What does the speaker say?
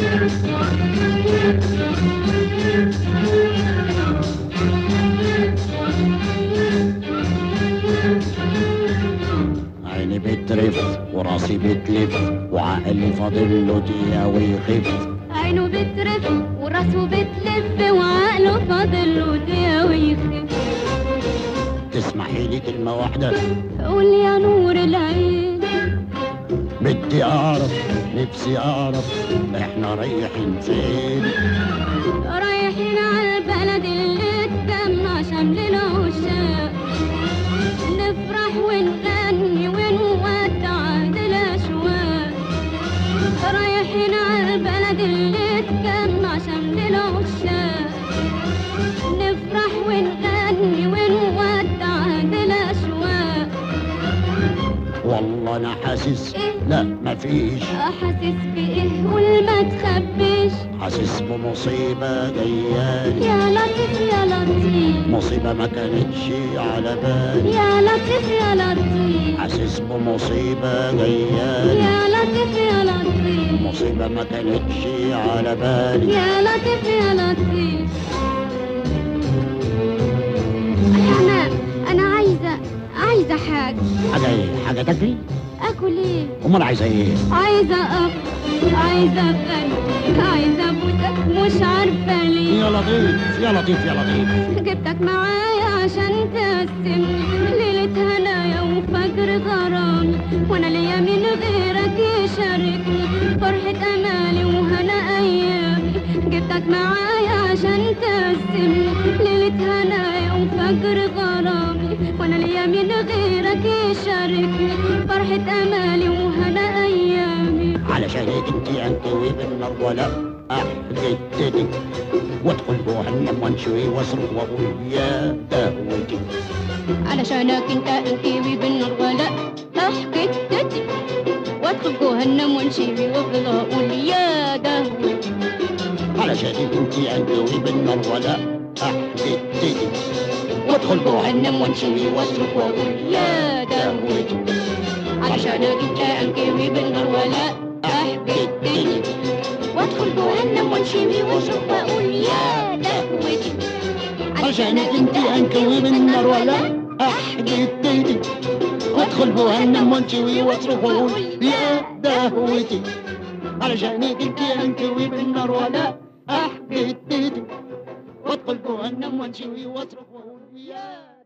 عيني بترف وراسي بتلف وعقلي فاضل له دقيقة ويخف عينه بترف وراسه بتلف وعقله فاضل له دقيقة ويخف تسمحي لي كلمة واحدة قول يا نور العين بدي أعرف نفسي أعرف إحنا رايحين فين رايحين على البلد اللي اتجمع شمل العشاق نفرح ونغني ونودع عهد الأشواق رايحين على البلد اللي اتجمع شمل العشاق نفرح ونغني ونودع عهد الأشواق والله أنا حاسس لا مفيش أحاسس بإيه قول ما تخبيش حاسس بمصيبة جايالي يا لطيف يا لطيف مصيبة ما كانتش على بالي يا لطيف يا لطيف حاسس بمصيبة جايالي يا لطيف يا لطيف مصيبة ما كانتش على بالي يا لطيف يا لطيف يا حمام انا عايزه عايزه حاجه حاجة إيه حاجة تاكلي اكل ايه أمال عايزة إيه عايزه اكل عايزه اغني عايزه ابوسك مش عارفه ليه يا لطيف يا لطيف يا لطيف جبتك معايا عشان تقسم ليلة هنايا وفجر غرامي وانا ليا من غيرك يشاركني فرحة امالي وهنا ايامي جبتك معايا عشان تقسم ليلة هنايا وفجر غرامي وانا ليا من غيرك يشاركني فرحة امالي وهنا ايامي علشانك انت انكوي بالنار ولا احددتك وادخل جهنم وانشوي واصرخ واقول يا دهوتي علشانك انت انكيوي بالنار ولا احكي تتي وادخل جهنم وانشيبي وافضل اقول يا دهوتي علشانك انت انكوي بالنار ولا احددتك وادخل جهنم وانشوي واصرخ واقول يا دهوتي علشانك انت انكيوي بالنار ولا احكي تتي وادخل جهنم وانشيبي واشرب واقول يا دهوتي علشانك انت انكوي بالنار ولا احددتك وادخل جهنم وانشوي واصرخ واقول يا دهوتي علشانك انت انكوي بالنار ولا احددتك وادخل جهنم وانشوي واصرخ واقول يا